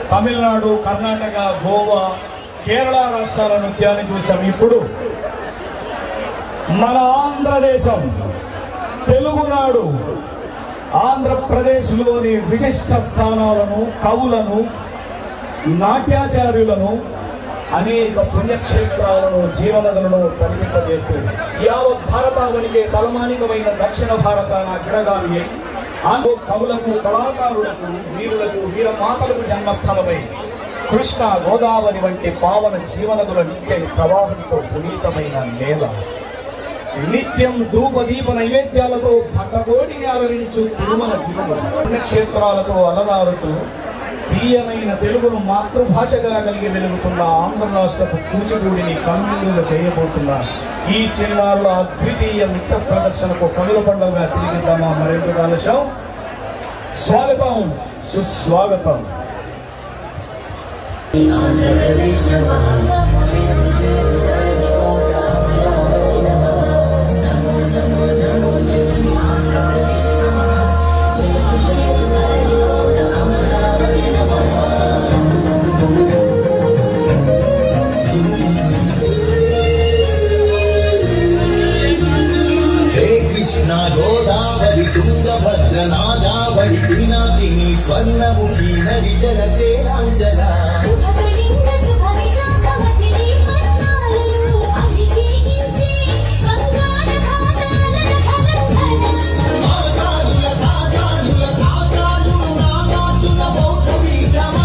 తమిళనాడు కర్ణాటక గోవా కేరళ రాష్ట్రాల నృత్యాన్ని చూసాం ఇప్పుడు మన ఆంధ్రదేశం తెలుగునాడు ఆంధ్రప్రదేశ్లోని విశిష్ట స్థానాలను కవులను నాట్యాచార్యులను అనేక పుణ్యక్షేత్రాలను జీవనదులను పరిమింపజేస్తుంది యావత్ భారతావనికే తలమానికమైన దక్షిణ భారతాన గిడగాలి అయి ఆంధ్ర కవులకు కళాకారులకు వీరులకు వీరమాతలకు జన్మస్థలమై కృష్ణ గోదావరి వంటి పావన జీవనదుల నిత్య ప్రవాహంతో పునీతమైన నేల నిత్యం ధూప దీప నైవేద్యాలతో భట్టకోటిని అలరించు తిరుమల తిరుమల పుణ్యక్షేత్రాలతో అలరారుతూ తీయనైన తెలుగును మాతృభాషగా కలిగి వెలుగుతున్న ఆంధ్ర రాష్ట్రపు కూచిపూడిని కన్నులుగా చేయబోతున్న ఈ చిన్నారుల అద్వితీయ నృత్య ప్రదర్శనకు కనుల పండుగ తిరిగిద్దామా మరెందుకు ఆలస్యం స్వాగతం సుస్వాగతం హే కృష్ణ గోదావరి తుంగభద్ర నాగావళి పినాకిని స్వర్ణముఖి నది జల చేరాంచల ఆచార్యుల తాజార్యుల తాజార్యులు నాగార్జున బౌద్ధ పీఠమా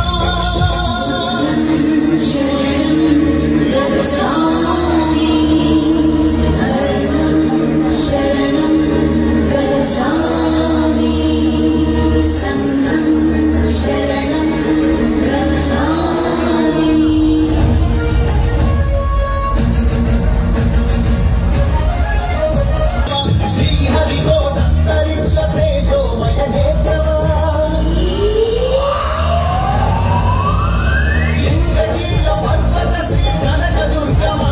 శ్రీహరికోటంతరిక్ష తేజోమయ నేత్రమా లింగకీల పర్వత శ్రీ కనక దుర్గమా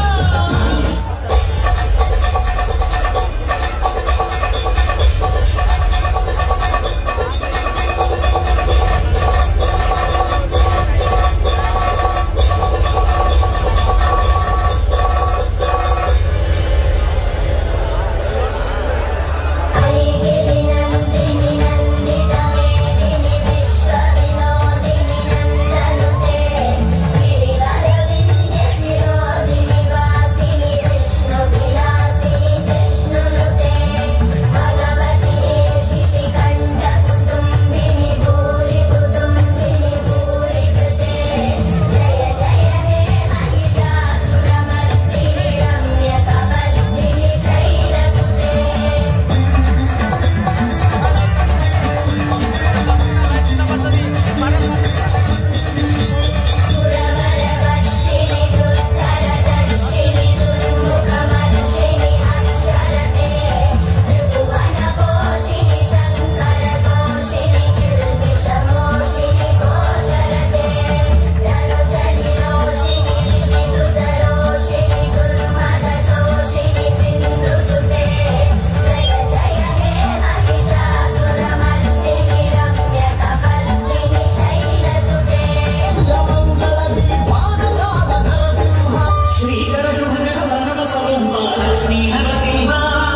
మంగళ విభానకాల నరసింహ శ్రీకర శుభ్ర వరమ సౌంబాల శ్రీ నరసింహ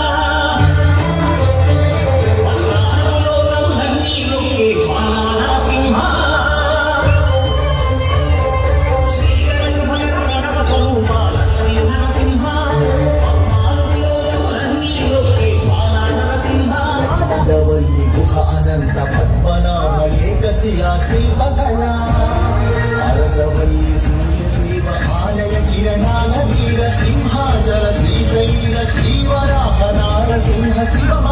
వందానులోకములన్నీ నొక్కే జ్వాలా నరసింహ శ్రీకర శుభ్ర వరమ సౌంబాల శ్రీ నరసింహ వందానులోకములన్నీ నొక్కే జ్వాలా నరసింహ ఆనందవల్లి గుహ అనంత పద్మనాభ ఏకశిలా శిల్పకళ అరసవల్లి సూర్యదేవ ఆలయ కిరణాల వీర సింహాచల శ్రీశైల శ్రీవరాహ నారసింహ శివ